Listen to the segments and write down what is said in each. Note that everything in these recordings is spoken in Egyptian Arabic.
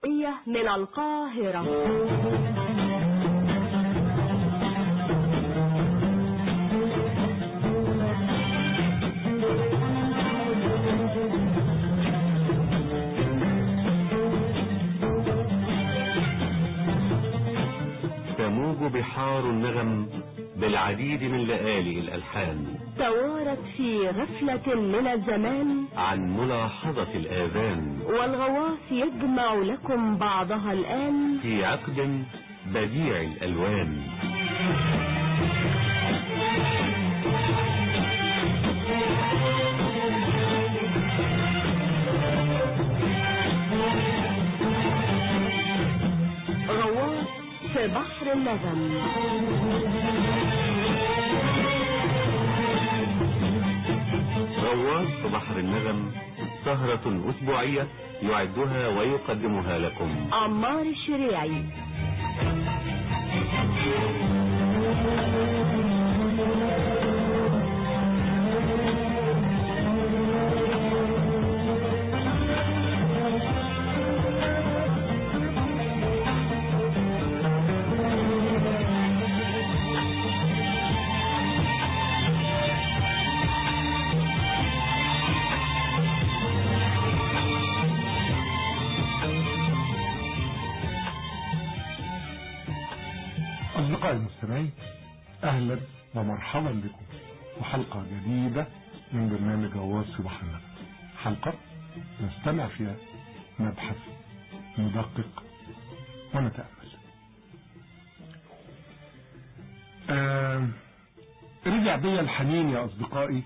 الشرقية من القاهرة تموج بحار النغم بالعديد من لآلئ الألحان توارت في غفلة من الزمان عن ملاحظة الآذان والغواص يجمع لكم بعضها الآن في عقد بديع الألوان غواص في بحر النغم غواص في بحر النغم سهرة أسبوعية يعدها ويقدمها لكم عمار الشريعي أصدقائي المستمعين أهلا ومرحبا بكم وحلقة جديدة من برنامج غواص في بحر النغم حلقة نستمع فيها نبحث ندقق ونتأمل آه رجع بي الحنين يا أصدقائي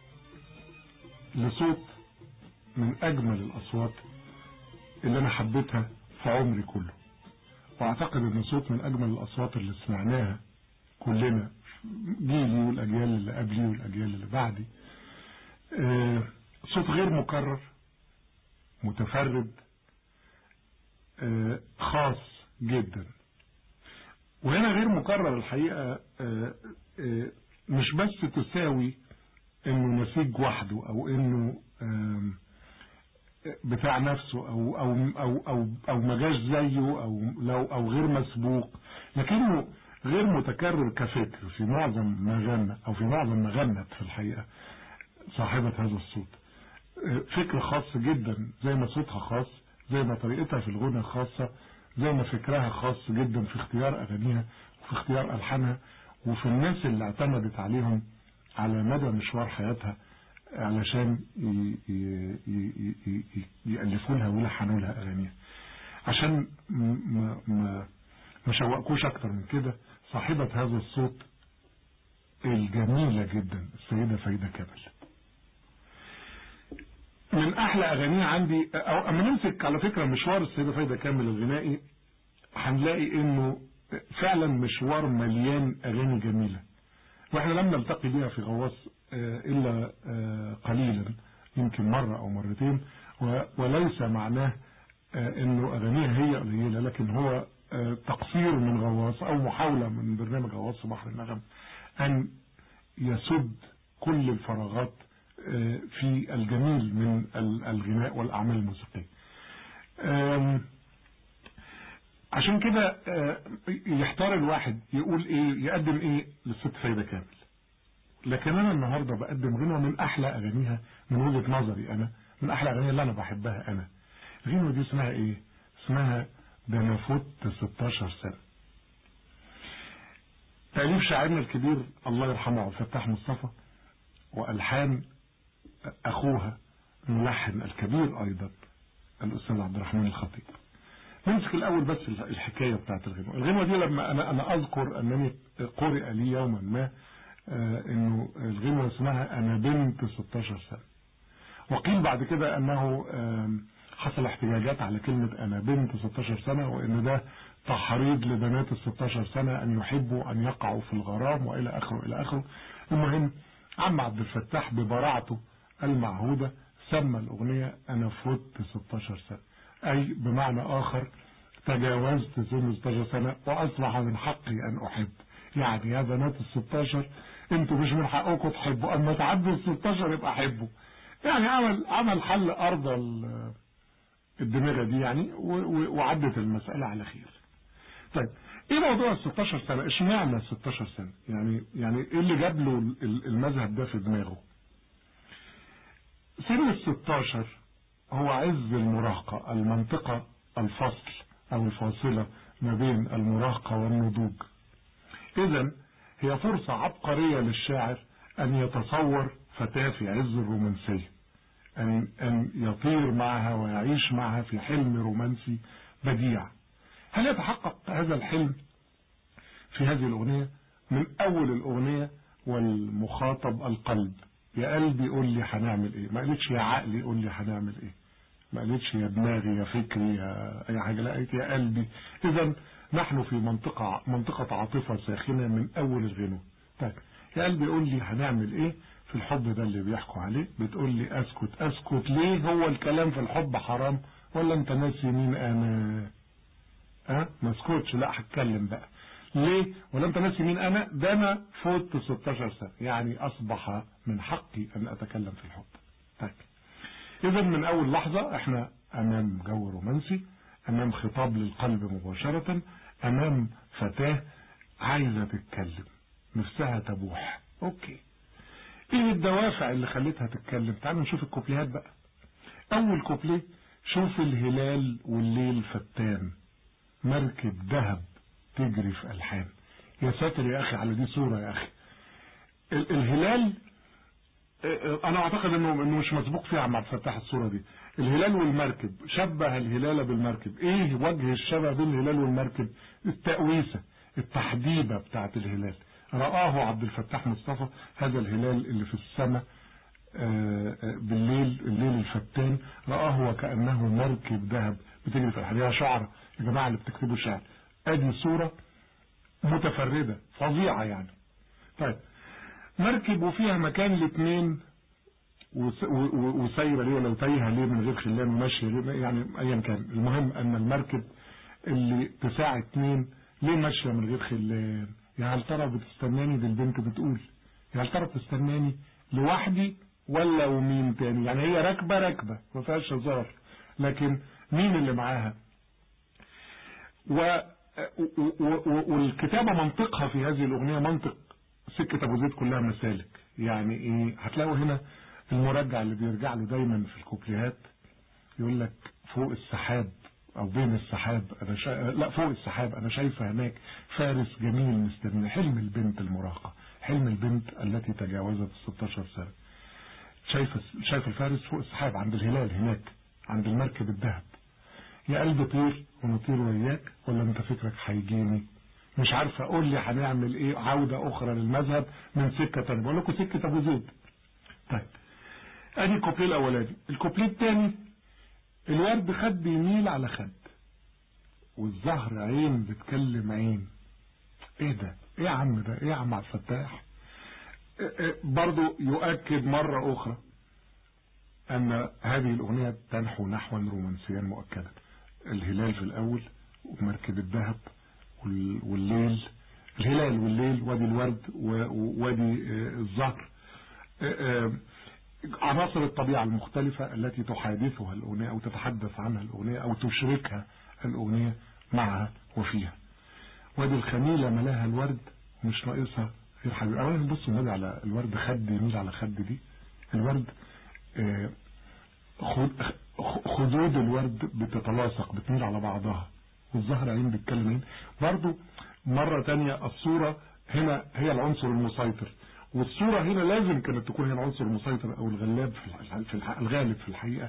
لصوت من أجمل الأصوات اللي أنا حبيتها في عمري كله واعتقد ان صوت من اجمل الاصوات اللي سمعناها كلنا جيلي والاجيال اللي قبلي والاجيال اللي بعدي آه، صوت غير مكرر متفرد آه، خاص جدا وهنا غير مكرر الحقيقة آه، آه، مش بس تساوي انه نسيج وحده او انه آم، بتاع نفسه او او او او, أو ما جاش زيه او لو او غير مسبوق لكنه غير متكرر كفكر في معظم ما غنى او في معظم ما غنت في الحقيقه صاحبه هذا الصوت فكر خاص جدا زي ما صوتها خاص زي ما طريقتها في الغنى خاصه زي ما فكرها خاص جدا في اختيار اغانيها وفي اختيار الحانها وفي الناس اللي اعتمدت عليهم على مدى مشوار حياتها علشان ي- ي- ي- ي- ي- يألفوا لها ويلحنوا لها أغانيها عشان م- ما ما ما شوقكوش أكتر من كده صاحبة هذا الصوت الجميلة جدا السيدة فايدة كامل من أحلى أغانيها عندي أو أما نمسك على فكرة مشوار السيدة فايدة كامل الغنائي هنلاقي إنه فعلا مشوار مليان أغاني جميلة واحنا لم نلتقي بها في غواص آه، الا آه، قليلا يمكن مرة او مرتين و- وليس معناه آه، انه اغانيها هي قليلة لكن هو آه، تقصير من غواص او محاولة من برنامج غواص في بحر النغم ان يسد كل الفراغات آه، في الجميل من ال- الغناء والاعمال الموسيقية آم، عشان كده آه، يحتار الواحد يقول ايه يقدم ايه للست فايدة كامل لكن انا النهاردة بقدم غنوة من احلى اغانيها من وجهة نظري انا من احلى اغانيها اللي انا بحبها انا الغنوة دي اسمها ايه اسمها ده انا فوت 16 سنة تأليف شاعرنا الكبير الله يرحمه عبد الفتاح مصطفى والحان اخوها الملحن الكبير ايضا الاستاذ عبد الرحمن الخطيب نمسك الاول بس الحكايه بتاعت الغنوه الغنوه دي لما انا انا اذكر انني قرئ لي يوما ما آه، انه الغنوه اسمها انا بنت 16 سنه وقيل بعد كده انه آم، حصل احتجاجات على كلمه انا بنت 16 سنه وان ده تحريض لبنات ال 16 سنه ان يحبوا ان يقعوا في الغرام والى اخره الى اخره المهم عم عبد الفتاح ببراعته المعهوده سمى الاغنيه انا فوت 16 سنه أي بمعنى آخر تجاوزت سن 16 سنة وأصبح من حقي أن أحب يعني يا بنات ال 16 انتوا مش من حقكم تحبوا أما تعدوا ال 16 يبقى حبوا يعني عمل عمل حل أرض ال- الدماغة دي يعني وعدت المسألة على خير طيب ايه موضوع ال 16 سنة اشمعنى ال 16 سنة يعني يعني ايه اللي جاب له المذهب ده في دماغه سن ال 16 هو عز المراهقة المنطقة الفصل او الفاصلة ما بين المراهقة والنضوج اذا هي فرصة عبقرية للشاعر ان يتصور فتاة في عز الرومانسية أن, أن يطير معها ويعيش معها في حلم رومانسي بديع هل يتحقق هذا الحلم في هذه الأغنية من أول الأغنية والمخاطب القلب يا قلبي قول لي هنعمل ايه ما قالتش يا عقلي قول لي هنعمل ايه ما قالتش يا دماغي يا فكري يا اي حاجه لا قالت يا قلبي اذا نحن في منطقه منطقه عاطفه ساخنه من اول الغنوه طيب يا قلبي قول لي هنعمل ايه في الحب ده اللي بيحكوا عليه بتقول لي اسكت اسكت ليه هو الكلام في الحب حرام ولا انت ناسي مين انا ها ما اسكتش لا هتكلم بقى ليه ولا انت ناسي مين انا ده انا فوت 16 سنه يعني اصبح من حقي ان اتكلم في الحب طيب اذا من اول لحظه احنا امام جو رومانسي امام خطاب للقلب مباشره امام فتاه عايزه تتكلم نفسها تبوح اوكي ايه الدوافع اللي خلتها تتكلم تعالوا نشوف الكوبليهات بقى اول كوبليه شوف الهلال والليل فتان مركب ذهب تجري في الحان يا ساتر يا اخي على دي صورة يا اخي الهلال انا اعتقد انه انه مش مسبوق فيها عم عبد الفتاح الصوره دي الهلال والمركب شبه الهلال بالمركب ايه وجه الشبه بين الهلال والمركب التأويسة التحديبة بتاعت الهلال رآه عبد الفتاح مصطفى هذا الهلال اللي في السماء بالليل الليل الفتان رآه وكأنه مركب ذهب بتجري في الحديقة شعر يا جماعة اللي بتكتبوا شعر ادي صورة متفردة فظيعة يعني طيب مركب وفيها مكان الاثنين وسايرة ليه لو تايهة ليه من غير خلان وماشية ليه يعني ايا كان المهم ان المركب اللي تساع اتنين ليه ماشية من غير خلان يا هل ترى بتستناني دي البنت بتقول يا هل ترى بتستناني لوحدي ولا ومين تاني يعني هي راكبة راكبة ما فيهاش هزار لكن مين اللي معاها و والكتابة منطقها في هذه الأغنية منطق سكة أبو زيد كلها مسالك يعني إيه هتلاقوا هنا المرجع اللي بيرجع له دايما في الكوبليهات يقول لك فوق السحاب أو بين السحاب أنا شا... لا فوق السحاب أنا شايفة هناك فارس جميل مستني حلم البنت المراهقة حلم البنت التي تجاوزت ال 16 سنة شايف شايف الفارس فوق السحاب عند الهلال هناك عند المركب الذهب يا قلبي طير ونطير وياك ولا انت فكرك هيجيني مش عارفه اقول لي هنعمل ايه عوده اخرى للمذهب من سكه ثانيه بقول لكم سكه ابو زيد طيب ادي الكوبليه الاولاني الكوبليه الثاني الورد خد بيميل على خد والزهر عين بتكلم عين ايه ده ايه يا عم ده ايه يا عم عبد الفتاح برضو يؤكد مرة اخرى ان هذه الاغنية تنحو نحوا رومانسيا مؤكدا الهلال في الاول ومركب الذهب والليل الهلال والليل وادي الورد ووادي الزهر عناصر الطبيعة المختلفة التي تحادثها الأغنية أو تتحدث عنها الأغنية أو تشركها الأغنية معها وفيها وادي الخميلة ملاها الورد مش ناقصها غير حبيب أولا بصوا النبي على الورد خد يميل على خد دي الورد خدود الورد بتتلاصق بتميل على بعضها والزهر عين بيتكلم عين برضو مرة تانية الصورة هنا هي العنصر المسيطر والصورة هنا لازم كانت تكون هي العنصر المسيطر او الغلاب في الغالب في الحقيقة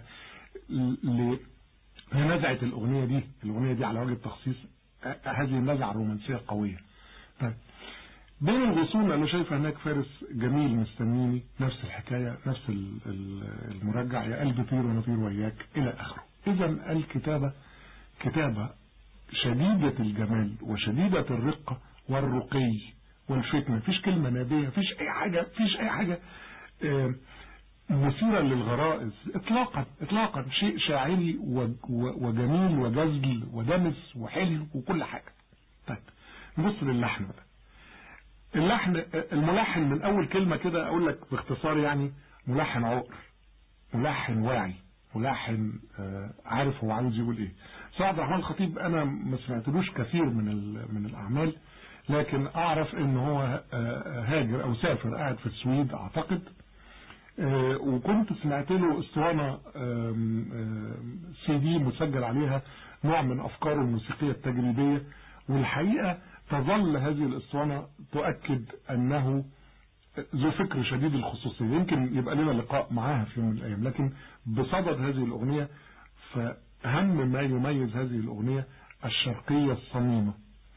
لنزعة الاغنية دي الاغنية دي على وجه التخصيص هذه النزعة الرومانسية قوية طيب بين الغصون انا شايف هناك فارس جميل مستنيني نفس الحكاية نفس المرجع يا قلبي طير ونطير وياك الى اخره اذا الكتابة كتابة شديدة الجمال وشديدة الرقة والرقي والفتنة فيش كلمة نابية فيش اي حاجة فيش اي حاجة مثيرة للغرائز اطلاقا اطلاقا شيء شاعري وجميل وجزل ودمس وحلو وكل حاجة طيب نبص للحن بقى اللحن الملحن من اول كلمة كده اقول لك باختصار يعني ملحن عقر ملحن واعي ملحن آه، عارف هو عاوز يقول ايه سعد عبد الرحمن الخطيب انا ما سمعتلوش كثير من ال- من الاعمال لكن اعرف ان هو آه، هاجر او سافر قاعد في السويد اعتقد آه، وكنت سمعت له اسطوانه آم، آم، سي دي مسجل عليها نوع من افكاره الموسيقيه التجريبيه والحقيقه تظل هذه الاسطوانه تؤكد انه ذو فكر شديد الخصوصيه يمكن يبقى لنا لقاء معاها في يوم من الايام لكن بصدد هذه الاغنيه فاهم ما يميز هذه الاغنيه الشرقيه الصميمه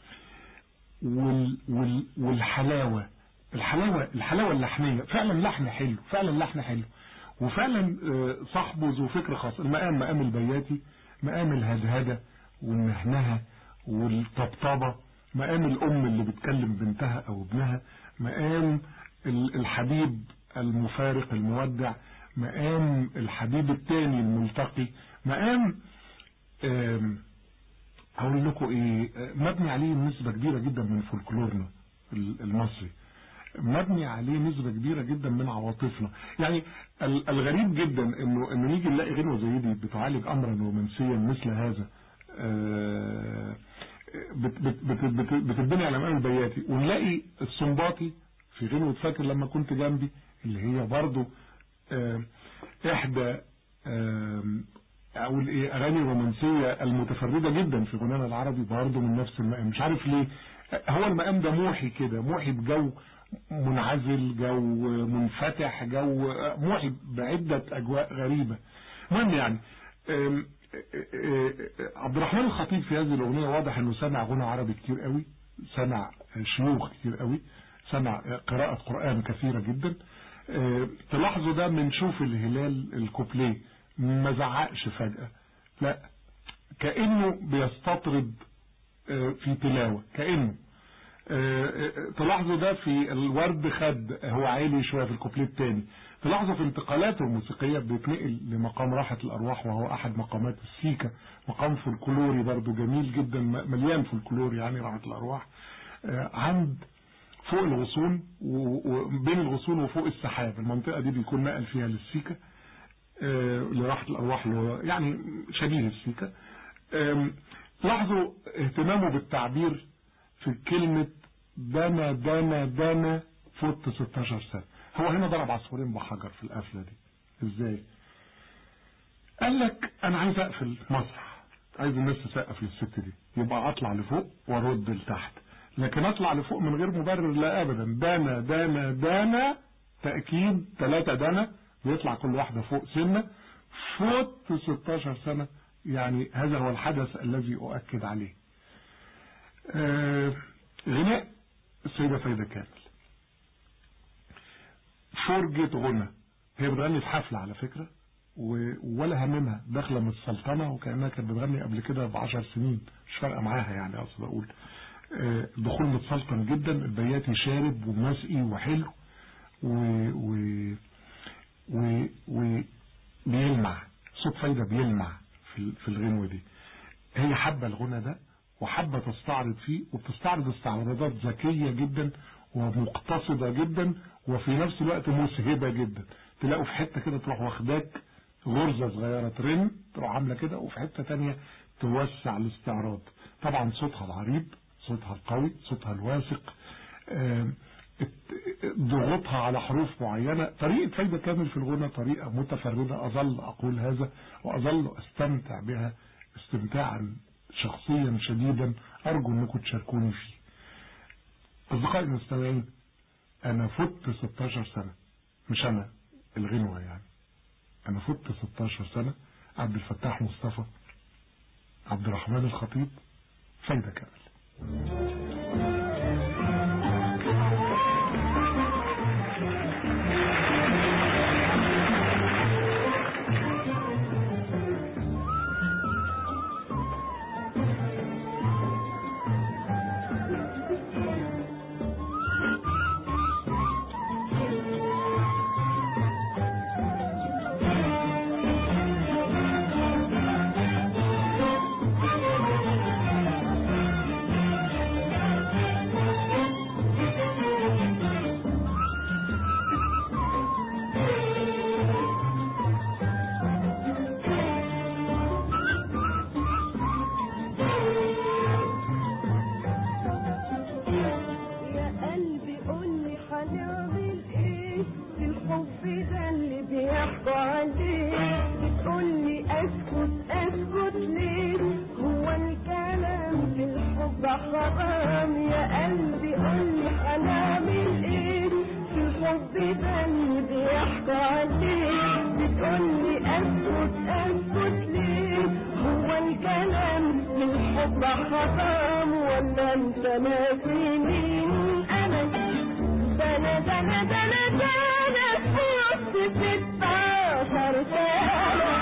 وال وال والحلاوه الحلاوه الحلاوه اللحنيه فعلا لحن حلو فعلا لحن حلو وفعلا آه، صاحبه ذو فكر خاص المقام مقام البياتي مقام الهدهده والنهنهه والطبطبه مقام الام اللي بتكلم بنتها او ابنها مقام ال- الحبيب المفارق المودع مقام الحبيب التاني الملتقي مقام آم، هقول لكم ايه آه، مبني عليه نسبة كبيرة جدا من فولكلورنا ال- المصري مبني عليه نسبة كبيرة جدا من عواطفنا يعني ال- الغريب جدا انه انه نيجي نلاقي غنوة زي دي بتعالج امرا رومانسيا مثل هذا آه، بت- بت- بت- بت- بتتبني على مقام البياتي ونلاقي السنباطي في غنوة فاكر لما كنت جنبي اللي هي برضو آه، احدى آم، اقول ايه اغاني رومانسيه المتفرده جدا في غنانا العربي برضه من نفس المقام مش عارف ليه هو المقام ده موحي كده موحي بجو منعزل جو منفتح جو موحي بعده اجواء غريبه المهم يعني آم، آه، آه، عبد الرحمن الخطيب في هذه الاغنيه واضح انه سمع غنى عربي كتير قوي سمع شيوخ كتير قوي سمع قراءه قران كثيره جدا آه، تلاحظوا ده من شوف الهلال الكوبليه ما زعقش فجأة لا كأنه بيستطرد آه، في تلاوة كأنه آه، آه، تلاحظوا ده في الورد خد هو عالي شوية في الكوبليه الثاني تلاحظوا في انتقالاته الموسيقية بيتنقل لمقام راحة الأرواح وهو أحد مقامات السيكا مقام فولكلوري برضو جميل جدا م- مليان فولكلور يعني راحة الأرواح آه، عند فوق الغصون و- وبين الغصون وفوق السحاب المنطقة دي بيكون نقل فيها للسيكا آه، لراحة الأرواح اللي هو يعني شبيه السيكا آم، لاحظوا اهتمامه بالتعبير في كلمة دنا دنا دنا فوت 16 سنة هو هنا ضرب عصفورين بحجر في القفلة دي ازاي قال لك انا عايز اقفل مسرح عايز الناس تسقف للست دي يبقى اطلع لفوق وارد لتحت لكن اطلع لفوق من غير مبرر لا ابدا دانا دانا دانا تأكيد ثلاثة دانا بيطلع كل واحدة فوق سنة فوت 16 سنة يعني هذا هو الحدث الذي أؤكد عليه آه، غناء السيدة فايدة كامل فرجة غنى هي بتغني في حفلة على فكرة و- ولا هممها داخلة من السلطنة وكأنها كانت بتغني قبل كده بعشر سنين مش فارقة معاها يعني أقصد أقول آه، دخول متسلطن جدا البياتي شارب ومسقي وحلو و... و... و... و... بيلمع صوت فايدة بيلمع في ال- في الغنوة دي هي حابة الغنى ده وحابة تستعرض فيه وبتستعرض استعراضات ذكية جدا ومقتصدة جدا وفي نفس الوقت مسهبة جدا تلاقوا في حتة كده تروح واخداك غرزة صغيرة ترن تروح عاملة كده وفي حتة تانية توسع الاستعراض طبعا صوتها العريض صوتها القوي صوتها الواثق آم، ات- ضغوطها على حروف معينة طريقة فايدة كامل في الغنى طريقة متفردة أظل أقول هذا وأظل أستمتع بها استمتاعا شخصيا شديدا أرجو أنكم تشاركوني فيه أصدقائي المستمعين أنا فت 16 سنة مش أنا الغنوة يعني أنا فت 16 سنة عبد الفتاح مصطفى عبد الرحمن الخطيب فايدة كامل Thank حرام يا قلبي قولي هنعمل ايه في الحب ده اللي بيحكوا عليه بتقولي اسكت اسكت ليه هو الكلام من الحب حرام ولا انت ناسي مين انا ده انا ده انا ده انا ده انا فوت ستاشر سنة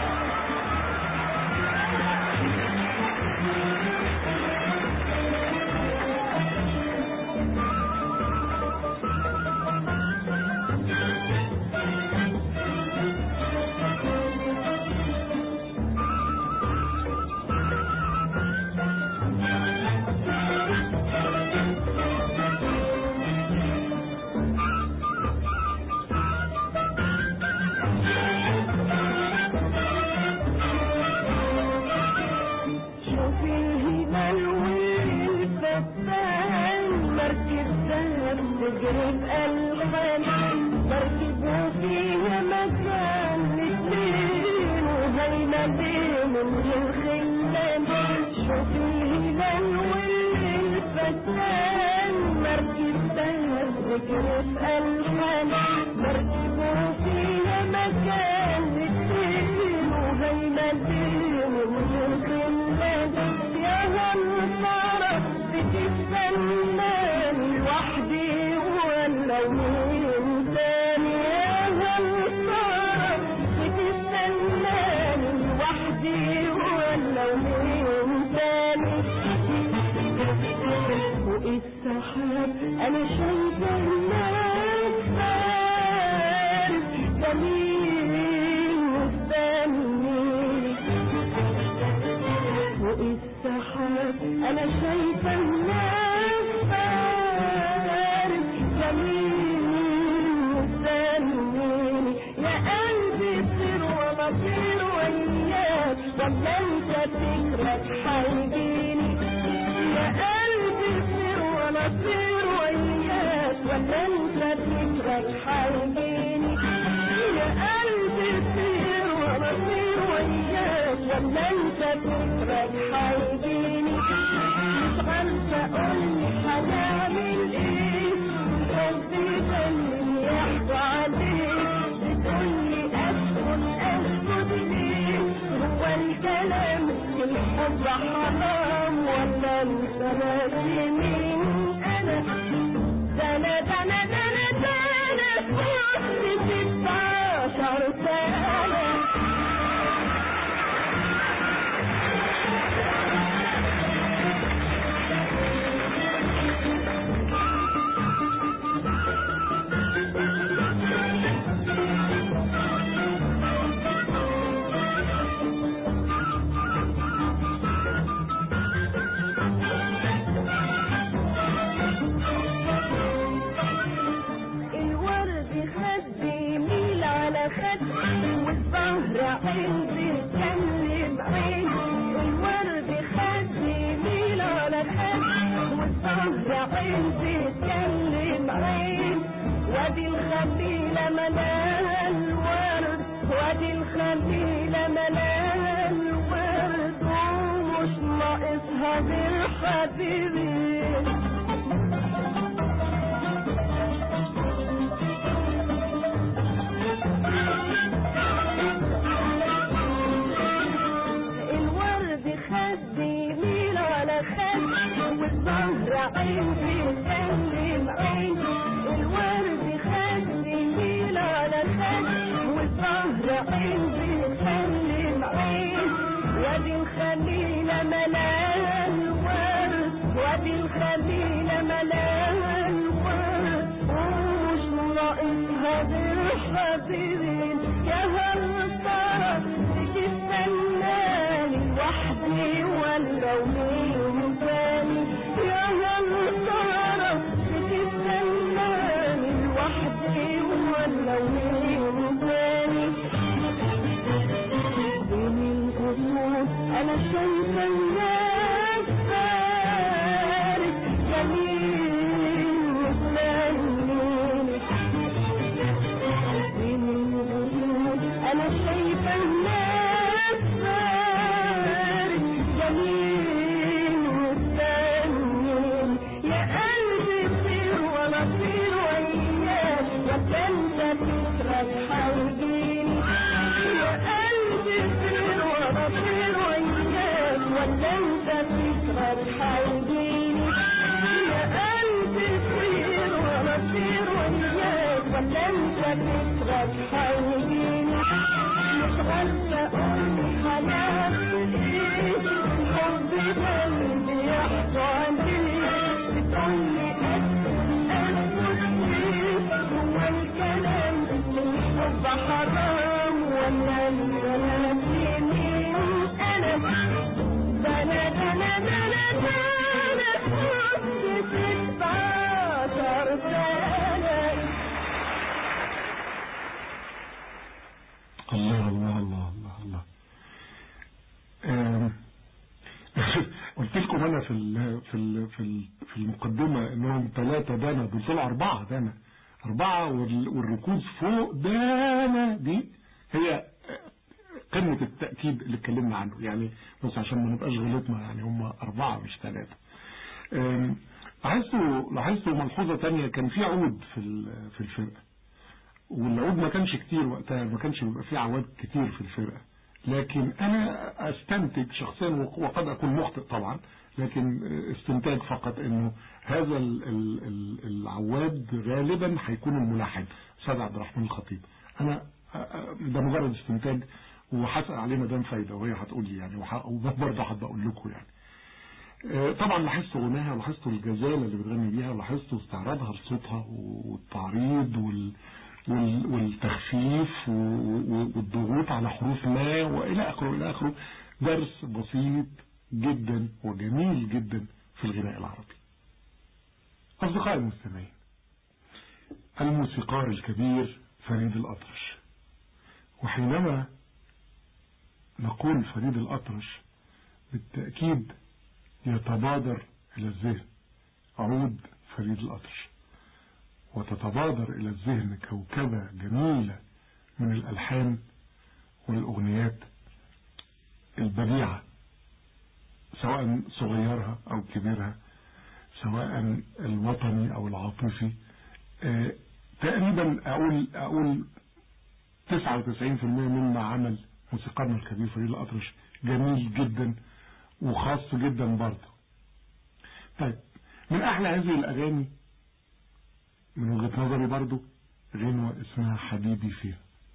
شوف الهلال والفتان مركب ذهب تجري بألحان مركب وفيها مكان لاتنين وهينا بين الخلان شوف الهلال والفتان مركب ذهب تجري بألحان مركب وفيها مكان لاتنين وهينا بين الخلان يا هل صارت بتستناني لوحدي ولا مين تاني يا هل صارت بتستناني لوحدي ولا مين تاني فوق السحاب انا شايفه الناس فارس جميل مستني فوق السحاب انا شايفه الناس فارس جميل مستنيني يا قلبي طير وما طير وياك ولا انت فكرك هيجيني يا قلبي طير وما طير وياك ولا انت فكرك هيجيني يا قلبي طير وما طير وياك ولا انت فكرك هيجيني مش عارفه اقولي هنعمل ايه قلبي خليني يحكوا عليك بتقولي اسكت اسكت ليه هو الكلام في الحب حرام ولا انت ناسي مين انا ده انا ده انا ده انا ده انا كنت ستاشر سنة الورد خد يميل على خد والزهر عندي تكلم عين الورد خد يميل على خد والزهر عندي تكلم عين وادي الخليلة ملاها الورد وادي الخليلة ملاها الورد ومش ناقصها غير حبيبي الورد خد يميل على خد والزهر عين بيتكلم عين الورد خد يميل على خد والزهر عين بيتكلم عين وادي الخليلة ملاها الورد وادي الخليلة ملاها الورد ومش ناقصها غير حبيبين يا هل صارت بتستناني لوحدي ولا ومين تاني يا هل صارت بتستناني لوحدي ولا ومين تاني بين القصور انا شايفه الناس فارس جميل مستنيني بين انت فكرك هيجيني يا قلبي طير وانا اطير وياك ولا انت فكرك هيجيني مش غالية قولي حنان ايه الحب قلبي يحكوا عليه بتقولي اسكت اسكت ليه هو الكلام الحب حرام ولا الكلام يمين انا ده انا ده انا ده انا ده انا كنت تسعة سنة الله الله الله الله الله آم، قلت لكم انا في ال في ال في ال في المقدمه انهم ثلاثه دانا دول طلعوا اربعه دانا اربعه وال- والركوز فوق دانا دي هي قمه التاكيد اللي اتكلمنا عنه يعني بس عشان ما نبقاش غلطنا يعني هم اربعه مش ثلاثه آم، لاحظتوا لاحظتوا ملحوظه تانية كان في عود في ال- في الفرقه والعود ما كانش كتير وقتها ما كانش بيبقى فيه عواد كتير في الفرقة لكن انا استنتج شخصيا وقد اكون مخطئ طبعا لكن استنتاج فقط انه هذا ال- ال- ال- العواد غالبا هيكون الملحن استاذ عبد الرحمن الخطيب انا ده مجرد استنتاج وهسأل عليه مدام فايدة وهي هتقول لي يعني وح- وبرضه هبقى اقول لكم يعني آه، طبعا لاحظت غناها ولاحظت الجزالة اللي بتغني بيها ولاحظت استعراضها لصوتها والتعريض وال وال- والتخفيف و- و- والضغوط على حروف ما والى اخره الى اخره درس بسيط جدا وجميل جدا في الغناء العربي اصدقائي المستمعين الموسيقار الكبير فريد الأطرش وحينما نقول فريد الأطرش بالتأكيد يتبادر إلى الذهن عود فريد الأطرش وتتبادر إلى الذهن كوكبة جميلة من الألحان والأغنيات البديعة سواء صغيرها أو كبيرها سواء الوطني أو العاطفي آه، تقريبا أقول أقول 99% مما عمل موسيقارنا الكبير فريد الأطرش جميل جدا وخاص جدا برضه طيب من أحلى هذه الأغاني من وجهة نظري برضه غنوة اسمها حبيبي فين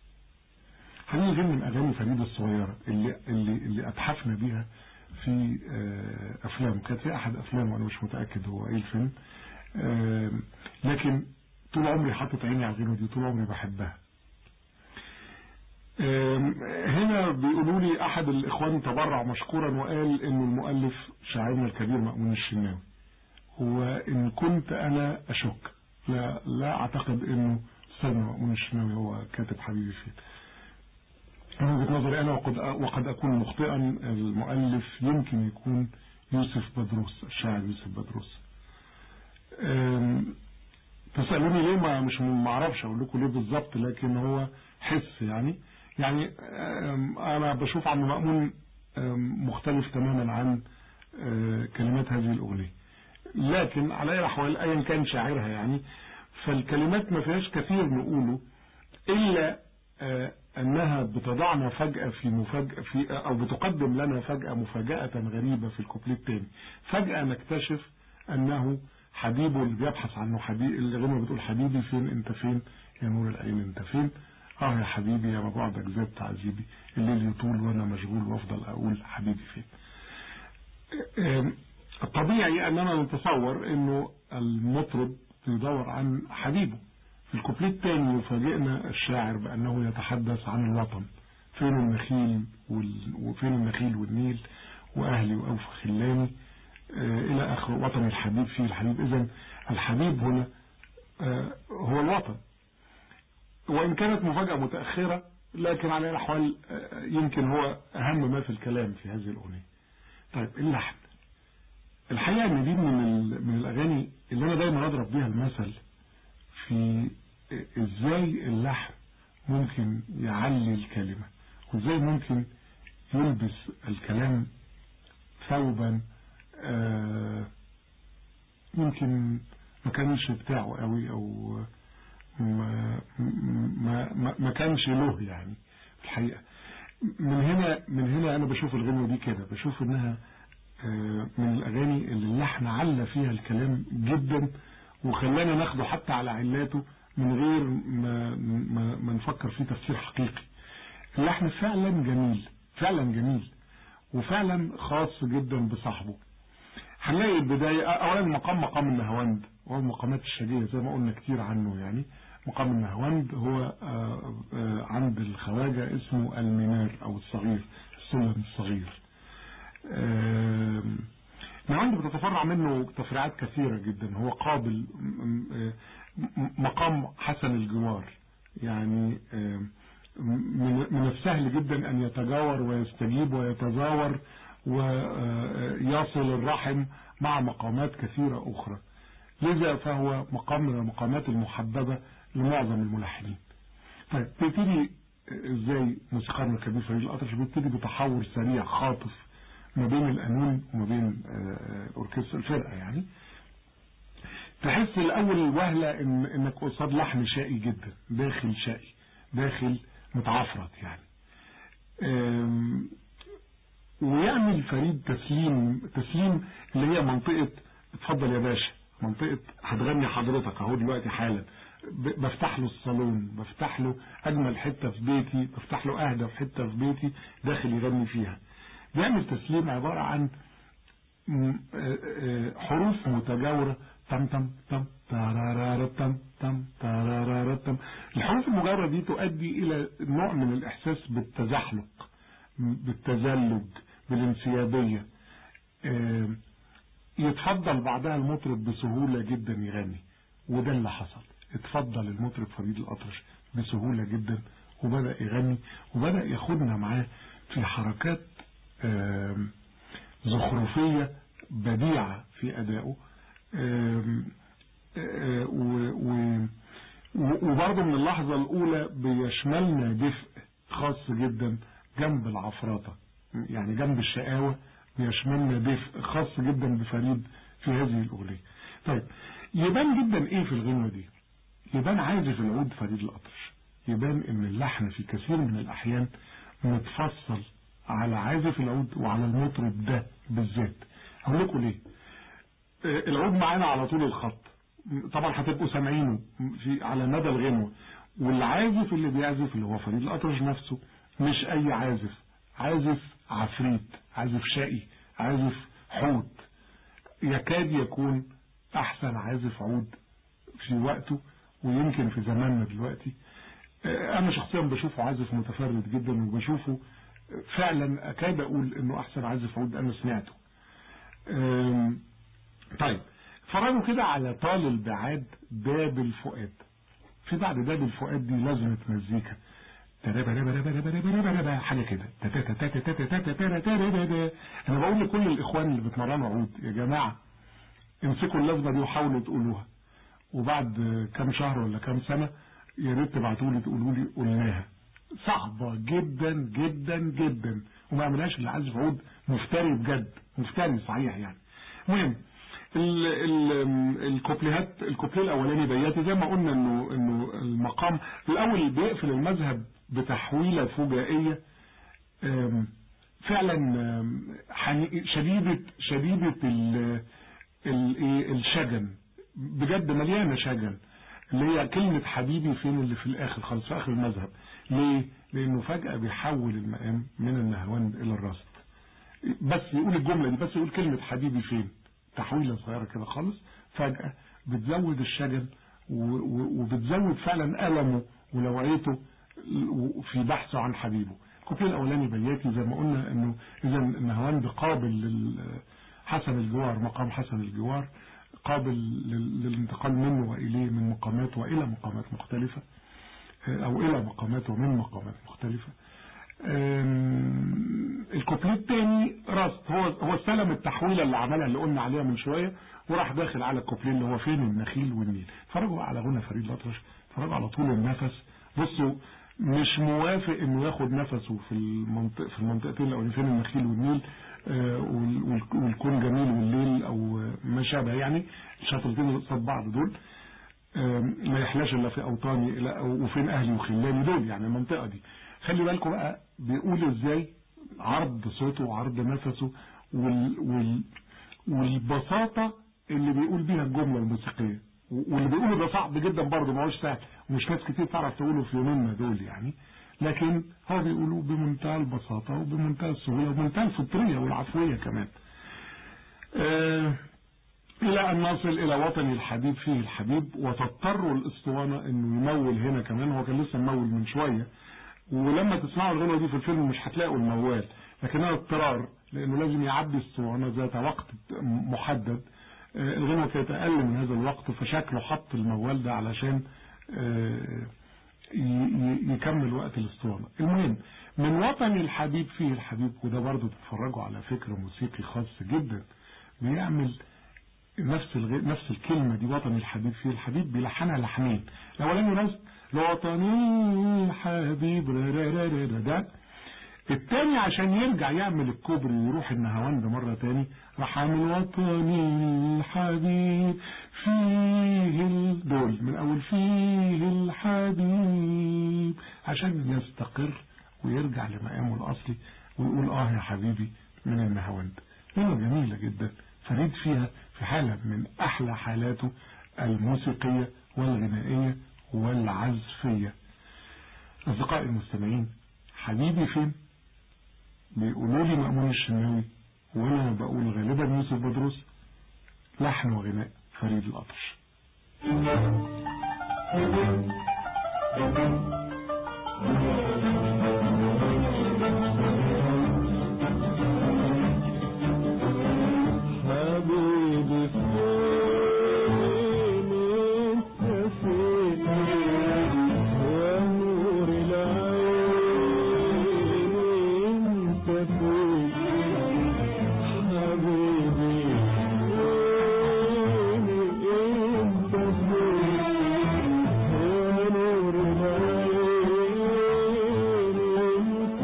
حبيبي فين من أغاني فريد الصغيرة اللي, اللي, اللي أتحفنا بيها في آه، أفلام كانت في أحد أفلام وأنا مش متأكد هو إيه الفيلم آه، لكن طول عمري حاطط عيني على الغنوة دي طول عمري بحبها آم، هنا بيقولوا لي احد الاخوان تبرع مشكورا وقال انه المؤلف شاعرنا الكبير مأمون الشناوي وان كنت انا اشك لا لا اعتقد انه استاذنا مأمون الشناوي هو كاتب حبيبي فين من وجهة نظري انا وقد وقد اكون مخطئا المؤلف يمكن يكون يوسف بدروس الشاعر يوسف بدروس آم، تسألوني ليه ما مش ما اعرفش اقول لكم ليه بالظبط لكن هو حس يعني يعني آم، انا بشوف عم مأمون آم، مختلف تماما عن آه، كلمات هذه الاغنيه لكن على اي الاحوال ايا كان شاعرها يعني فالكلمات ما فيهاش كثير نقوله الا آه، انها بتضعنا فجأة في مفاجأة في او بتقدم لنا فجأة مفاجأة غريبة في الكوبليه التاني فجأة نكتشف انه حبيبه اللي بيبحث عنه حبيب الغنوة بتقول حبيبي فين انت فين يا نور العين انت فين اه يا حبيبي يا مبعدك زاد تعذيبي الليل يطول وانا مشغول وافضل اقول حبيبي فين آم، الطبيعي اننا نتصور انه المطرب يدور عن حبيبه في الكوبليه الثاني يفاجئنا الشاعر بانه يتحدث عن الوطن فين النخيل وال... وفين النخيل والنيل واهلي واوفى خلاني آه الى اخره وطن الحبيب فيه الحبيب اذا الحبيب هنا آه هو الوطن وإن كانت مفاجأة متأخرة لكن على الأحوال آه، يمكن هو أهم ما في الكلام في هذه الأغنية طيب اللحن الحقيقة إن دي من, ال- من الأغاني اللي أنا دايما أضرب بيها المثل في إزاي اللحن ممكن يعلي الكلمة وإزاي ممكن يلبس الكلام ثوبا آه، يمكن ما كانش بتاعه قوي أو ما ما ما, ما كانش له يعني في الحقيقة من هنا من هنا انا بشوف الغنوة دي كده بشوف انها آه، من الاغاني اللي اللحن علّى فيها الكلام جدا وخلانا ناخده حتى على علاته من غير ما, ما, ما نفكر فيه تفسير حقيقي اللحن فعلا جميل فعلا جميل وفعلا خاص جدا بصاحبه هنلاقي البداية اولا مقام مقام النهواند هو المقامات الشجية زي ما قلنا كتير عنه يعني مقام النهواند هو آه، آه، عند الخواجة اسمه المنار او الصغير السلم الصغير آم، نهواند بتتفرع منه تفريعات كثيرة جدا هو قابل م- م- م- مقام حسن الجوار يعني آم، من من السهل جدا أن يتجاور ويستجيب ويتزاور ويصل الرحم مع مقامات كثيرة أخرى لذا فهو مقام من المقامات المحببة لمعظم الملحنين طيب بيبتدي ازاي موسيقارنا الكبير فريد الأطرش بيبتدي بتحور سريع خاطف ما بين القانون وما بين آه، اوركسترا الفرقة يعني تحس الاول وهلة إن انك قصاد لحن شقي جدا داخل شقي داخل متعفرت يعني آم، ويعمل فريد تسليم تسليم اللي هي منطقة اتفضل يا باشا منطقة هتغني حضرتك اهو دلوقتي حالا ب- بفتح له الصالون بفتح له اجمل حتة في بيتي بفتح له اهدى حتة في بيتي داخل يغني فيها بيعمل تسليم عبارة عن م- آه، آه، حروف متجاورة تم تم تم تارارارا تم تم تارارارا تم الحروف المجاورة دي تؤدي إلى نوع من الإحساس بالتزحلق م- بالتزلج بالانسيابية آه، يتفضل بعدها المطرب بسهولة جدا يغني وده اللي حصل اتفضل المطرب فريد الأطرش بسهولة جدا وبدأ يغني وبدأ ياخدنا معاه في حركات آم، زخرفية بديعة في أدائه آم، آه، و- و- و- وبرضه من اللحظة الأولى بيشملنا دفء خاص جدا جنب العفرطة يعني جنب الشقاوة بيشملنا دفء خاص جدا بفريد في هذه الأغنية طيب يبان جدا ايه في الغنوة دي يبان عازف العود فريد الأطرش يبان ان اللحن في كثير من الأحيان متفصل على عازف العود وعلى المطرب ده بالذات هقول لكم ليه آه، العود معانا على طول الخط طبعا هتبقوا سامعينه في على مدى الغنوة والعازف اللي بيعزف اللي هو فريد الأطرش نفسه مش أي عازف عازف عفريت عازف شقي عازف حوت يكاد يكون أحسن عازف عود في وقته ويمكن في زماننا دلوقتي آه، أنا شخصيا بشوفه عازف متفرد جدا وبشوفه فعلا أكاد أقول إنه أحسن عازف عود أنا سمعته آم، طيب فرجوا كده على طال البعاد باب الفؤاد في بعد باب الفؤاد دي لازمة مزيكا حاجة كده انا بقول لكل الاخوان اللي بيتمرنوا عود يا جماعة امسكوا اللازمة دي وحاولوا تقولوها وبعد كام شهر ولا كام سنة يا ريت تبعتوا لي تقولوا لي قلناها صعبة جدا جدا جدا وما عملهاش اللي عازف عود مفتري بجد مفتري صحيح يعني المهم ال- ال- الكوبليهات الكوبليه الاولاني بياتي زي ما قلنا انه انه المقام الاول بيقفل المذهب بتحويله فجائيه آم، فعلا آم، حني- شديده شديده ال- ال- إيه، الشجن بجد مليانه شجن اللي هي كلمة حبيبي فين اللي في الآخر خالص في آخر المذهب ليه؟ لأنه فجأة بيحول المقام من النهواند إلى الرصد بس يقول الجملة دي بس يقول كلمة حبيبي فين تحويلة صغيرة كده خالص فجأة بتزود الشجن و- و- وبتزود فعلا ألمه ونوعيته في بحثه عن حبيبه الكوبليه الأولاني بياتي زي ما قلنا إنه إذا النهواند قابل لل حسن الجوار مقام حسن الجوار قابل لل- للانتقال منه وإليه من مقامات وإلى مقامات مختلفة أو إلى مقامات ومن مقامات مختلفة أم، الكوبليه الثاني راست هو هو استلم التحويله اللي عملها اللي قلنا عليها من شويه وراح داخل على الكوبليه اللي هو فين النخيل والنيل فرجوا على غنى فريد الأطرش فرجوا على طول النفس بصوا مش موافق انه ياخد نفسه في المنطقه في المنطقتين اللي فين النخيل والنيل آه، وال- وال- والكون جميل والليل او ما شابه يعني الشطرتين اللي قصاد بعض دول آم، ما يحلاش الا في اوطاني لا وفين اهلي وخلاني دول يعني المنطقه دي خلي بالكم بقى بيقول ازاي عرض صوته وعرض نفسه وال وال والبساطة اللي بيقول بيها الجملة الموسيقية واللي بيقوله ده صعب جدا برضه ما هوش سهل ومش ناس كتير تعرف تقوله في يومنا دول يعني لكن هو بيقوله بمنتهى البساطة وبمنتهى السهولة وبمنتهى الفطرية والعفوية كمان آه إلى أن نصل إلى وطني الحبيب فيه الحبيب وتضطر الأسطوانة إنه يمول هنا كمان هو كان لسه ممول من شوية ولما تسمعوا الغنوة دي في الفيلم مش هتلاقوا الموال لكنها اضطرار لأنه لازم يعدي الأسطوانة ذات وقت محدد آه الغنوة كانت أقل من هذا الوقت فشكله حط الموال ده علشان آه يكمل وقت الاسطوانة المهم من وطني الحبيب فيه الحبيب وده برضه تتفرجوا على فكر موسيقي خاص جدا بيعمل نفس الغ... نفس الكلمة دي وطني الحبيب فيه الحبيب بيلحنها لحنين الأولاني نفس لوطني الحبيب ده التاني عشان يرجع يعمل الكوبري ويروح النهاوند مرة تاني راح عامل وطني الحبيب فيه دول من أول فيه الحبيب عشان يستقر ويرجع لمقامه الأصلي ويقول آه يا حبيبي من النهاوند لغة جميلة جدا فريد فيها في حالة من أحلى حالاته الموسيقية والغنائية والعزفية أصدقائي المستمعين حبيبي فين بيقولوا لي مأمون الشناوي وأنا بقول غالبا يوسف بدروس لحن وغناء فريد الأطرش حبيبي فين انت فين يا نور العين انت فين حبيبي فين انت فين يا نور العين انت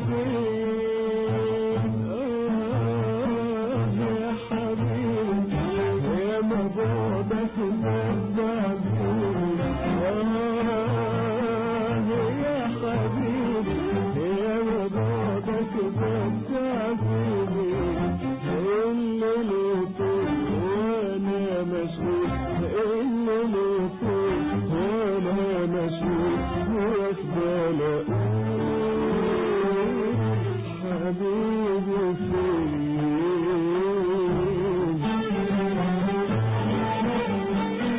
فين آه يا حبيبي يا مبعدك مبعدون آه يا حبيبي يا مبعدك مبعدون الليل يطول وانا مشغول الليل يطول وانا مشغول وافضل اقول حبيبي فين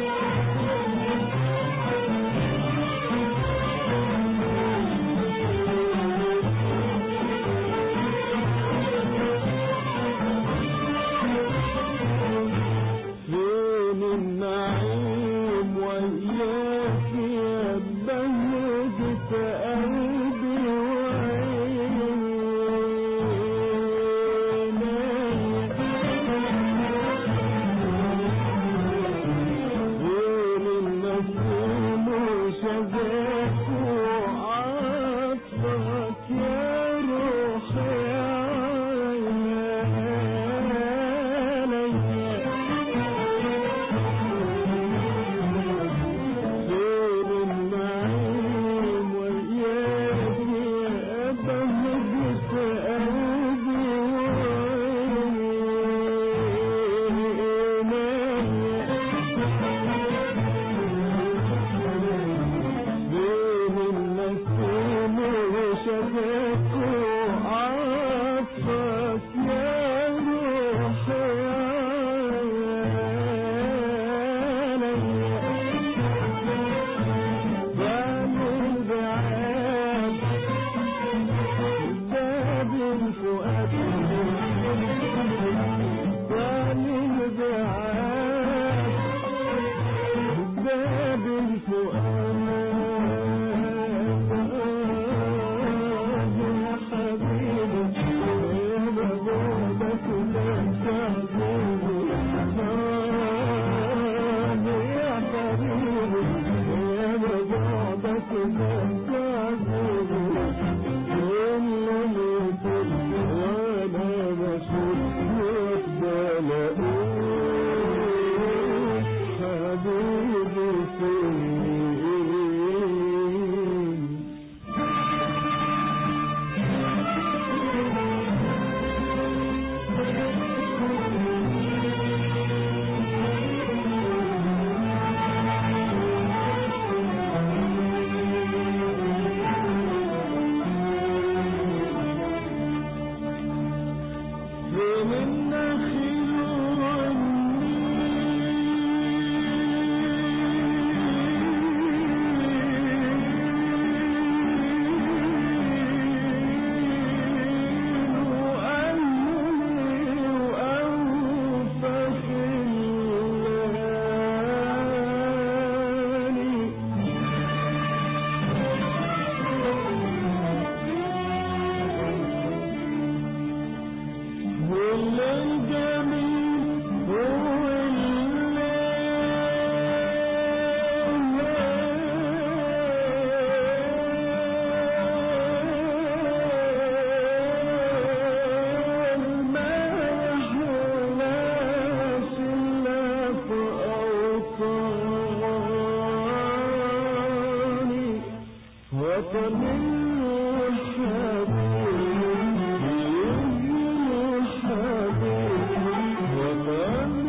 وطن الحبيب الحبيب وطن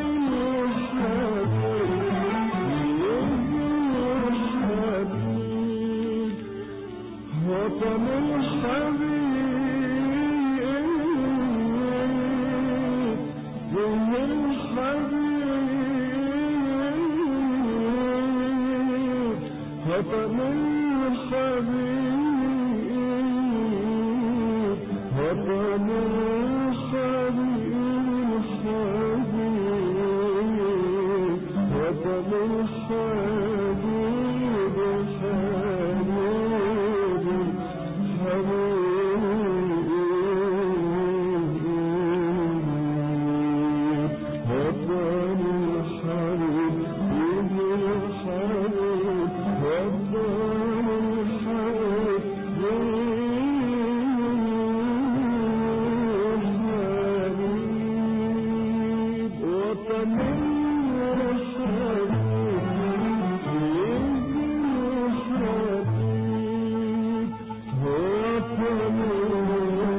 الحبيب وطن الحبيب من الحبيب وطن الحبيب وطن الحبيب الحبيب وطن الحبيب الحبيب الحبيب وطن الحبيب الحبيب وطن الحبيب وطن الحبيب وطن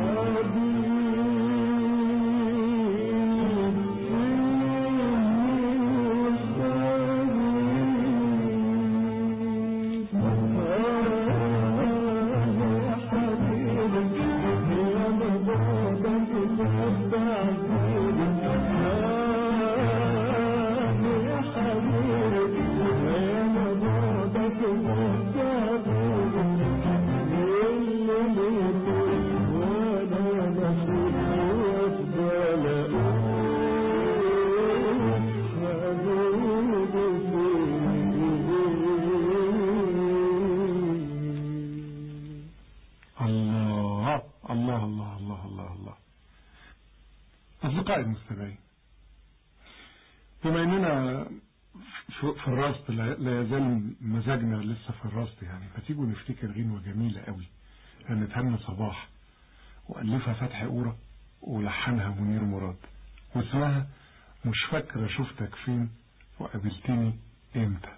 الله الله الله الله الله الله أصدقائي المستمعين بما أننا في في الراست لا لا يزال مزاجنا لسه في الراست يعني فتيجوا نفتكر غنوة جميلة قوي كانت هنا صباح وألفها فتحي قورة ولحنها منير مراد واسمها مش فاكرة شفتك فين وقابلتني امتى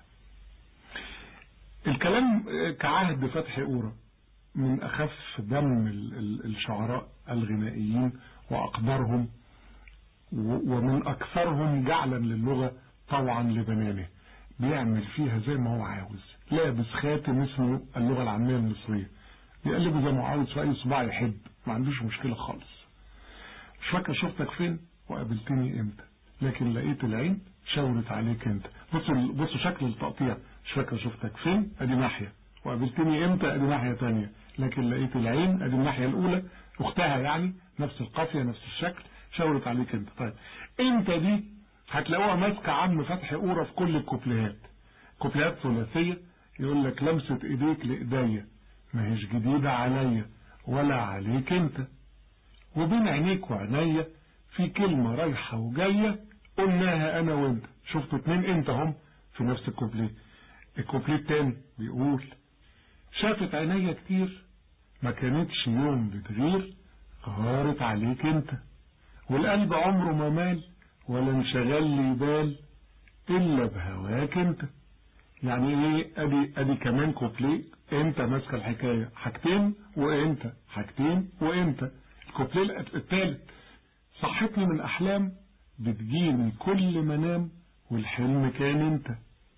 الكلام كعهد فتحي قورة من أخف دم ال- ال- الشعراء الغنائيين وأقدرهم و- ومن أكثرهم جعلا للغة طوعا لبنانه بيعمل فيها زي ما هو عاوز لابس خاتم اسمه اللغة العامية المصرية بيقلبه زي ما هو عاوز في أي صباع يحب ما عندوش مشكلة خالص مش فاكر شفتك فين وقابلتني امتى لكن لقيت العين شاورت عليك انت بصوا بصوا شكل التقطيع مش فاكر شفتك فين ادي ناحية وقابلتني امتى ادي ناحية تانية لكن لقيت العين ادي الناحية الاولى اختها يعني نفس القافية نفس الشكل شاورت عليك انت طيب انت دي هتلاقوها ماسكة عم فتحي قورة في كل الكوبليهات كوبليهات ثلاثية يقول لك لمسة ايديك لايديا ما هيش جديدة عليا ولا عليك انت وبين عينيك وعينيا في كلمة رايحة وجاية قلناها انا وانت شفتوا اتنين انت هم في نفس الكوبليه الكوبليه التاني بيقول شافت عينيا كتير ما كانتش يوم بتغير غارت عليك انت والقلب عمره ما مال ولا انشغل لي بال الا بهواك انت يعني ايه ادي ادي كمان كوبليه انت ماسكه الحكايه حاجتين وانت حاجتين وانت الكوبليه التالت صحتني من احلام بتجيني كل منام والحلم كان انت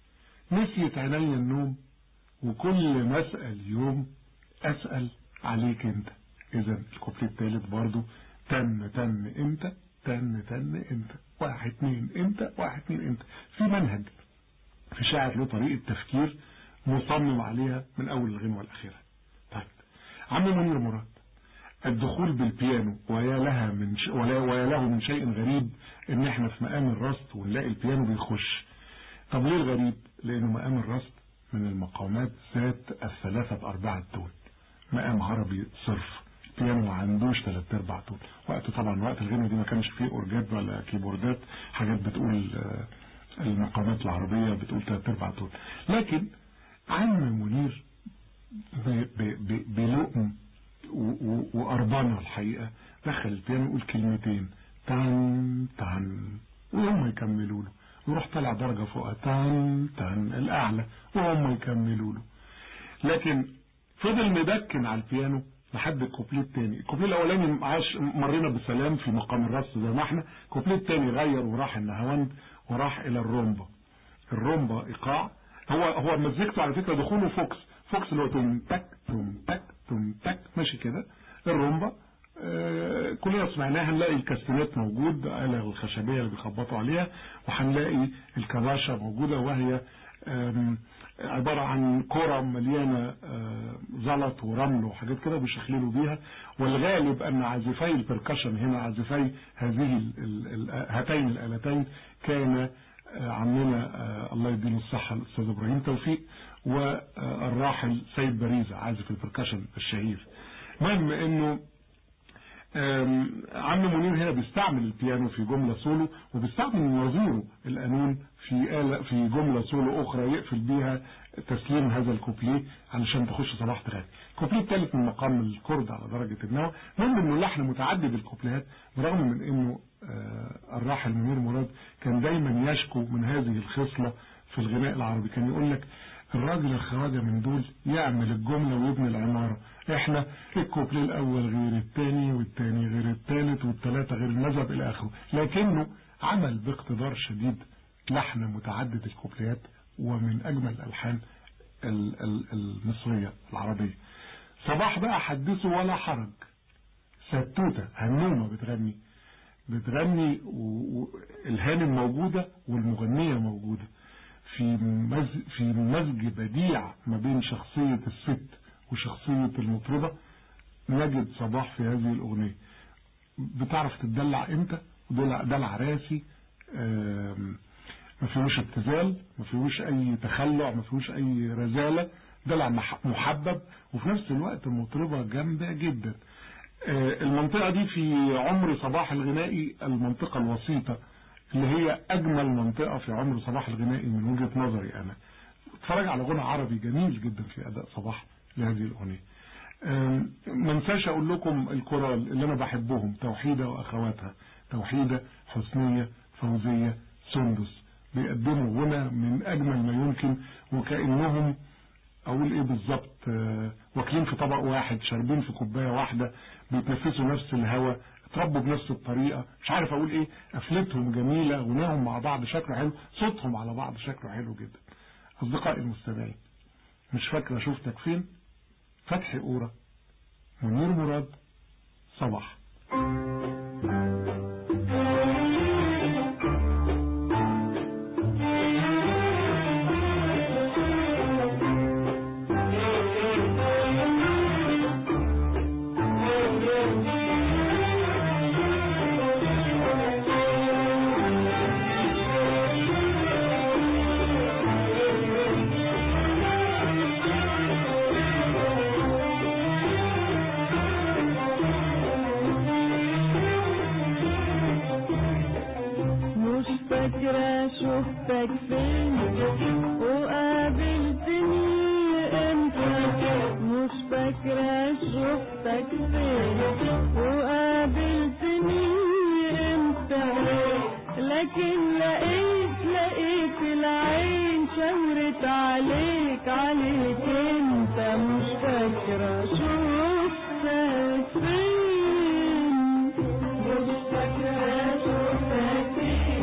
نسيت عينيا النوم وكل ما اسال يوم اسال عليك انت اذا الكوبليه التالت برضو تن تن انت تن تن انت واحد اتنين انت واحد اتنين انت في منهج في شاعر له طريقة تفكير مصمم عليها من أول الغنوة الأخيرة طيب عم منير مراد الدخول بالبيانو ويا لها من ش... ولا ويا له من شيء غريب ان احنا في مقام الرصد ونلاقي البيانو بيخش طب ليه الغريب لانه مقام الرصد من المقامات ذات الثلاثة ارباع تون مقام عربي صرف البيانو ما عندوش ثلاث ارباع تون وقت طبعا وقت الغنوة دي ما كانش فيه اورجات ولا كيبوردات حاجات بتقول آه المقامات العربية بتقول ثلاث ارباع تون لكن عم منير بلقم وأربانة الحقيقة دخل البيانو يقول كلمتين تان تان وهم يكملوا له ويروح طلع درجة فوقها تان تان الأعلى وهم يكملوا له لكن فضل مدكن على البيانو لحد الكوبليه التاني الكوبليه الاولاني عاش مرينا بسلام في مقام الرص زي ما احنا الكوبليه التاني غير وراح النهاوند وراح الى الرومبا الرومبا ايقاع هو هو مزيكته على فكره دخوله فوكس فوكس اللي هو توم تك توم تك توم تك ماشي كده الرومبا آه كلنا سمعناها هنلاقي الكاستنات موجود الآلة الخشبية اللي بيخبطوا عليها وهنلاقي الكباشة موجودة وهي عبارة عن كرة مليانة زلط ورمل وحاجات كده بيشخللوا بيها والغالب أن عازفي البركشن هنا عازفي هذه ال ال هاتين الآلتين كان عمنا الله يديله الصحة الأستاذ إبراهيم توفيق والراحل سيد باريزة عازف البركشن الشهير المهم انه عم منير هنا بيستعمل البيانو في جملة سولو وبيستعمل نظيره القانون في آلة في جملة سولو أخرى يقفل بيها تسليم هذا الكوبليه علشان تخش صلاح تغني الكوبليه الثالث من مقام الكرد على درجة النوى المهم انه اللحن متعدد الكوبليهات برغم من انه الراحل منير مراد كان دايما يشكو من هذه الخصلة في الغناء العربي كان يقول لك الراجل الخواجة من دول يعمل الجملة ويبني العمارة احنا الكوبليه الاول غير الثاني والثاني غير الثالث والثلاثة غير المذهب الى اخره لكنه عمل باقتدار شديد لحن متعدد الكوبليات ومن اجمل الالحان المصرية العربية صباح بقى حدثه ولا حرج ستوتة هنومة بتغني بتغني والهانم موجودة والمغنية موجودة في مز... في مزج بديع ما بين شخصية الست وشخصية المطربة نجد صباح في هذه الأغنية بتعرف تدلع امتى دلع, دلع راسي ما فيهوش ابتذال ما فيهوش اي تخلع ما فيهوش اي رزالة دلع محبب وفي نفس الوقت المطربة جامدة جدا المنطقة دي في عمر صباح الغنائي المنطقة الوسيطة اللي هي اجمل منطقة في عمر صباح الغنائي من وجهة نظري انا اتفرج على غنى عربي جميل جدا في اداء صباح لهذه الاغنية ما انساش اقول لكم الكورال اللي انا بحبهم توحيدة واخواتها توحيدة حسنية فوزية سندس بيقدموا غنى من اجمل ما يمكن وكأنهم اقول ايه بالظبط واكلين في طبق واحد شاربين في كوباية واحدة بيتنفسوا نفس الهواء اتربوا بنفس الطريقة مش عارف اقول ايه قفلتهم جميلة غناهم مع بعض شكله حلو صوتهم على بعض شكله حلو جدا اصدقائي المستمعين مش فاكرة شفتك فين فتحي قورة منير مراد صباح فاكرة شفتك فين وقابلتني امتى مش فاكرة شفتك فين وقابلتني امتى لكن لقيت لقيت العين شاورت عليك عليك انت مش فاكرة شفتك فين مش فاكرة شفتك فين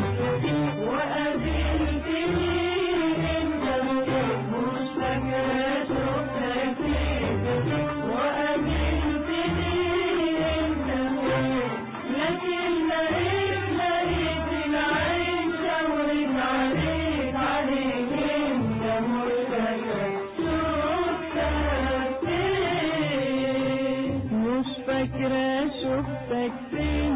وقابلتني انت مش فاكرة شفتك فين وقابلتني انت لكن لقيت لقيت العين شاورت عليك عليك انت مش فاكرة شفتك فين مش فاكرة شفتك فين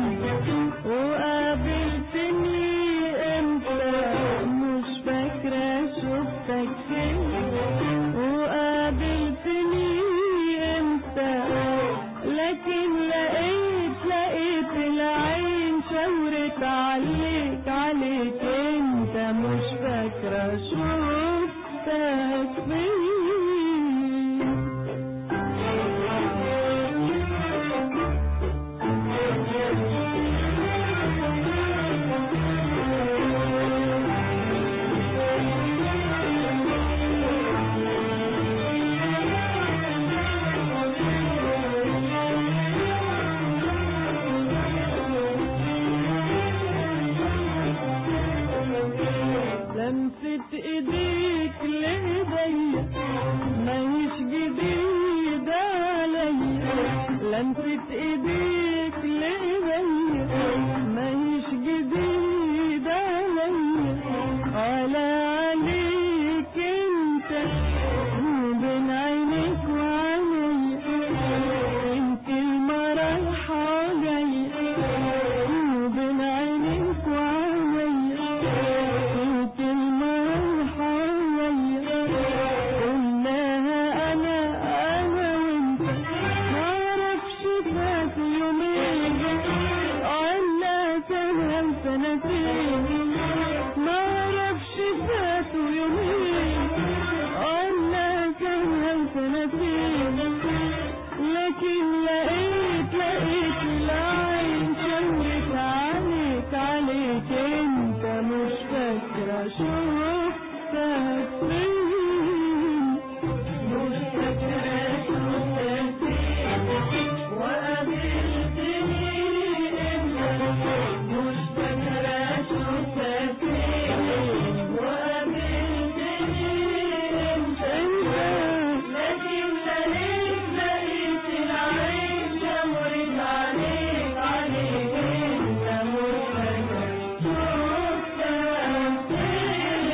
وقابلتني امتى مش فاكرة شفتك فين وقابلتني امتى لكن لقيت لقيت العين شاورت عليك عليك انت مش فاكرة شفتك فين لمسة ايديك لايديا ماهيش جديدة عليا لمسة ايديك لايديا ماهيش جديدة عليا على عليك انت بين عينيك وعينيا انت المرحة جاية بين عينيك وعينيا انت المرحة جاية قلناها انا انا وانت معرفش فات يومين عنا كمان سنتين معرفش فات يومين عنا كمان سنتين لكن لقيت لقيت العين شمت عليك عليك انت مش فاكرة شفتك فين مش فاكرة شفتك فين وقابلتني امتى مش فاكرة شفتك فين وقابلتني امتى لكن لقيت لقيت العين شاورت عليك عليك انت مش فاكر شفتك فين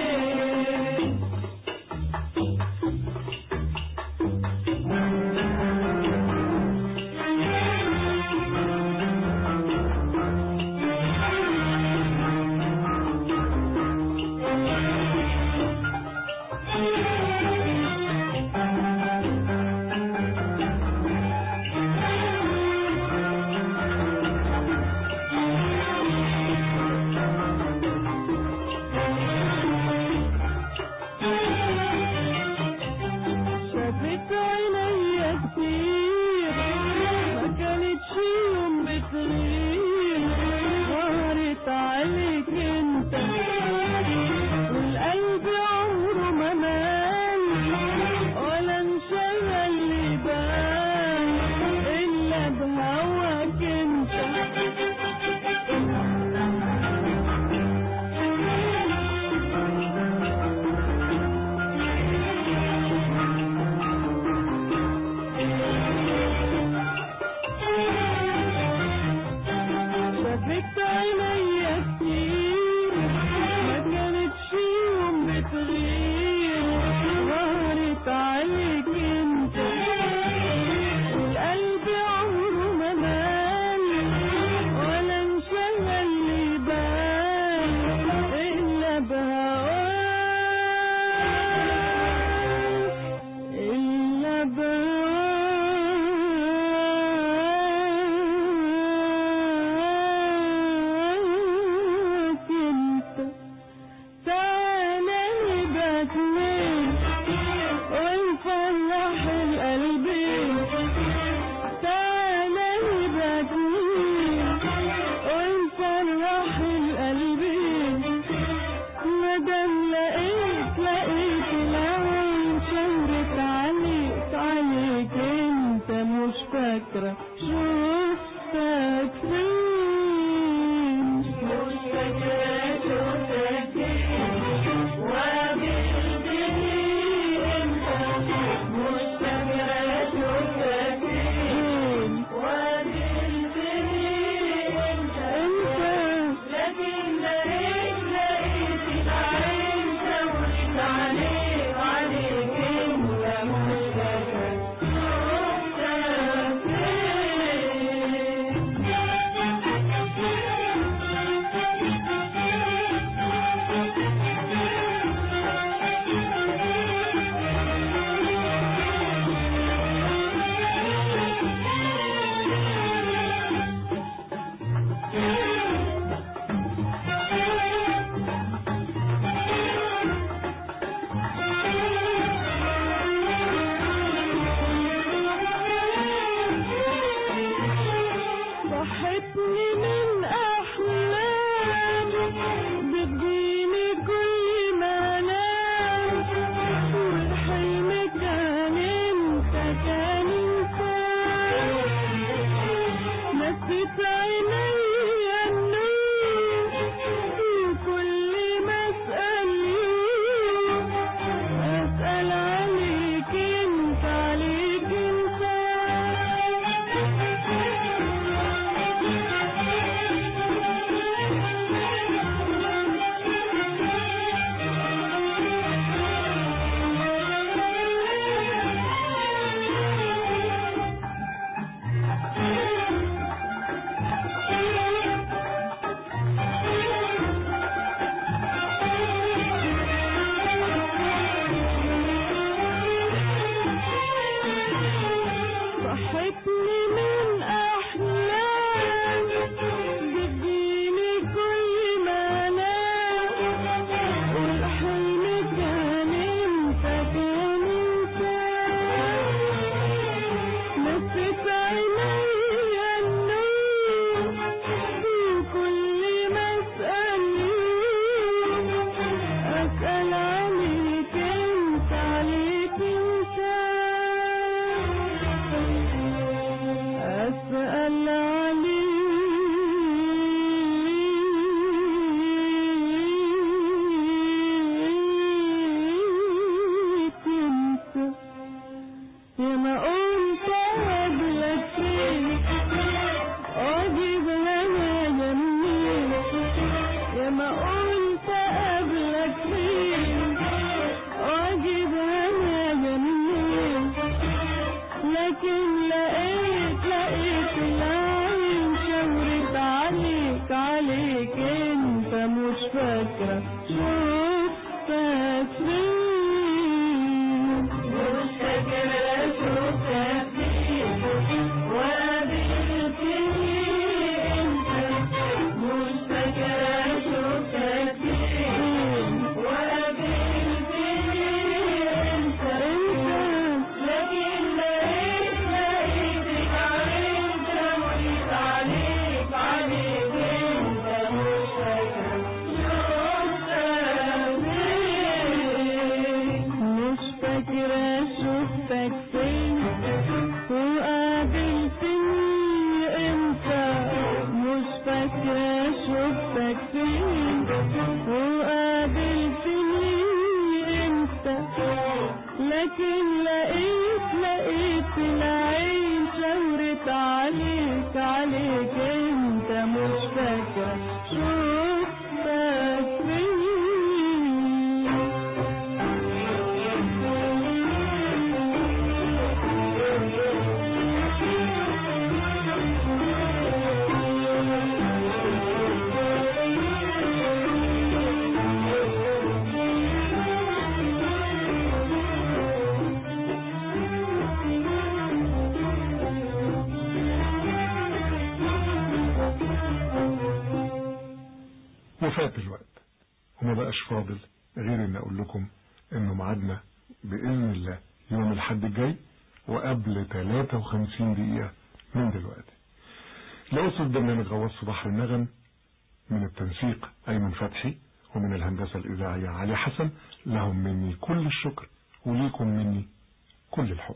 فاكرة شفتك فين مش فاكرة شفتك فين وقابلتني انت مش فاكرة شفتك فين وقابلتني انت لكن لقيت لقيتك عليك وقيت عليك عليك انت مش فاكرة شفتك فين مش فاكرة شفتك فين وقابلتني انت مش فاكرة شفتك فين وقابلتني انت لكن لقيت لقيت العين شاورت عليك عليك انت مش فاكرة شفتك فين وفات الوقت وما بقاش فاضل غير ان اقول لكم انه ميعادنا باذن الله يوم الحد الجاي وقبل 53 دقيقة من دلوقتي لأسس برنامج غواص في بحر النغم من التنسيق أيمن فتحي ومن الهندسة الإذاعية علي حسن لهم مني كل الشكر وليكم مني كل الحب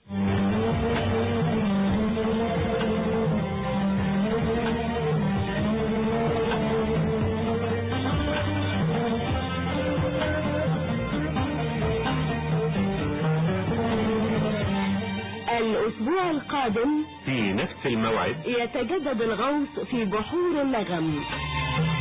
الأسبوع القادم في نفس الموعد يتجدد الغوص في بحور اللغم